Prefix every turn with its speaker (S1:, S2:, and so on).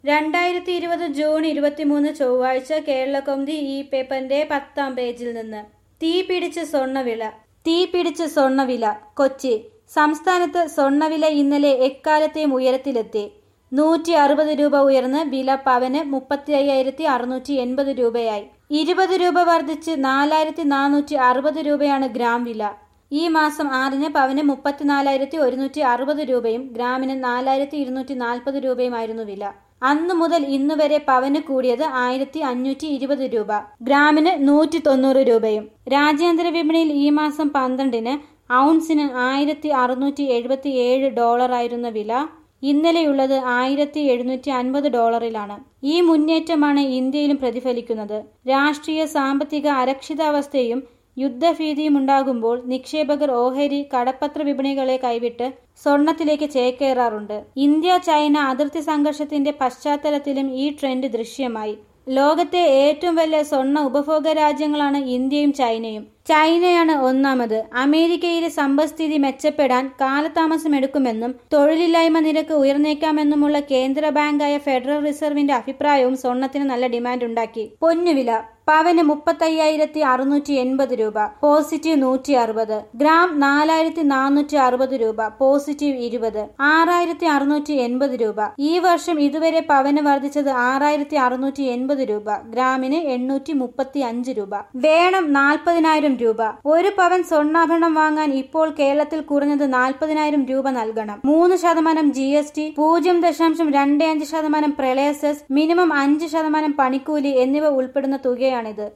S1: രണ്ടായിരത്തി ഇരുപത് ജൂൺ ഇരുപത്തിമൂന്ന് ചൊവ്വാഴ്ച കേരളകൗമുദി ഈ പേപ്പറിന്റെ പത്താം പേജിൽ നിന്ന് തീ പിടിച്ച് സ്വർണ്ണവില തീ പിടിച്ച് സ്വർണ്ണവില കൊച്ചി സംസ്ഥാനത്ത് സ്വർണ്ണവില ഇന്നലെ എക്കാലത്തെയും ഉയരത്തിലെത്തി നൂറ്റി അറുപത് രൂപ ഉയർന്ന് വില പവന് മുപ്പത്തി അയ്യായിരത്തി അറുന്നൂറ്റി എൺപത് രൂപയായി ഇരുപത് രൂപ വർദ്ധിച്ച് നാലായിരത്തി നാനൂറ്റി അറുപത് രൂപയാണ് ഗ്രാം വില ഈ മാസം ആറിന് പവന് മുപ്പത്തിനാലായിരത്തി ഒരുന്നൂറ്റി അറുപത് രൂപയും ഗ്രാമിന് നാലായിരത്തി ഇരുന്നൂറ്റി നാൽപ്പത് രൂപയുമായിരുന്നു വില അന്നു മുതൽ ഇന്ന് വരെ പവന് കൂടിയത് ആയിരത്തി അഞ്ഞൂറ്റി ഇരുപത് രൂപ ഗ്രാമിന് നൂറ്റി തൊണ്ണൂറ് രൂപയും രാജ്യാന്തര വിപണിയിൽ ഈ മാസം പന്ത്രണ്ടിന് ഔൺസിന് ആയിരത്തി അറുന്നൂറ്റി എഴുപത്തി ഏഴ് ഡോളറായിരുന്ന വില ഇന്നലെയുള്ളത് ആയിരത്തി എഴുന്നൂറ്റി അൻപത് ഡോളറിലാണ് ഈ മുന്നേറ്റമാണ് ഇന്ത്യയിലും പ്രതിഫലിക്കുന്നത് രാഷ്ട്രീയ സാമ്പത്തിക അരക്ഷിതാവസ്ഥയും യുദ്ധഭീതിയും ഉണ്ടാകുമ്പോൾ നിക്ഷേപകർ ഓഹരി കടപ്പത്ര വിപണികളെ കൈവിട്ട് സ്വർണത്തിലേക്ക് ചേക്കേറാറുണ്ട് ഇന്ത്യ ചൈന അതിർത്തി സംഘർഷത്തിന്റെ പശ്ചാത്തലത്തിലും ഈ ട്രെൻഡ് ദൃശ്യമായി ലോകത്തെ ഏറ്റവും വലിയ സ്വർണ്ണ ഉപഭോഗ രാജ്യങ്ങളാണ് ഇന്ത്യയും ചൈനയും ചൈനയാണ് ഒന്നാമത് അമേരിക്കയിലെ സമ്പദ്സ്ഥിതി മെച്ചപ്പെടാൻ കാലതാമസമെടുക്കുമെന്നും തൊഴിലില്ലായ്മ നിരക്ക് ഉയർന്നേക്കാമെന്നുമുള്ള കേന്ദ്ര ബാങ്കായ ഫെഡറൽ റിസർവിന്റെ അഭിപ്രായവും സ്വർണത്തിന് നല്ല ഡിമാൻഡ് ഉണ്ടാക്കി പൊന്നുവില പവന് മുപ്പത്തയ്യായിരത്തി അറുന്നൂറ്റി എൺപത് രൂപ പോസിറ്റീവ് നൂറ്റി അറുപത് ഗ്രാം നാലായിരത്തി നാനൂറ്റി അറുപത് രൂപ പോസിറ്റീവ് ഇരുപത് ആറായിരത്തി അറുന്നൂറ്റി എൺപത് രൂപ ഈ വർഷം ഇതുവരെ പവന് വർദ്ധിച്ചത് ആറായിരത്തി അറുന്നൂറ്റി എൺപത് രൂപ ഗ്രാമിന് എണ്ണൂറ്റി മുപ്പത്തി അഞ്ച് രൂപ വേണം നാൽപ്പതിനായിരം രൂപ ഒരു പവൻ സ്വർണ്ണാഭരണം വാങ്ങാൻ ഇപ്പോൾ കേരളത്തിൽ കുറഞ്ഞത് നാൽപ്പതിനായിരം രൂപ നൽകണം മൂന്ന് ശതമാനം ജി എസ് ടി പൂജ്യം ദശാംശം രണ്ട് അഞ്ച് ശതമാനം പ്രളയ സെസ് മിനിമം അഞ്ച് ശതമാനം പണിക്കൂലി എന്നിവ ഉൾപ്പെടുന്ന തുകയാണിത്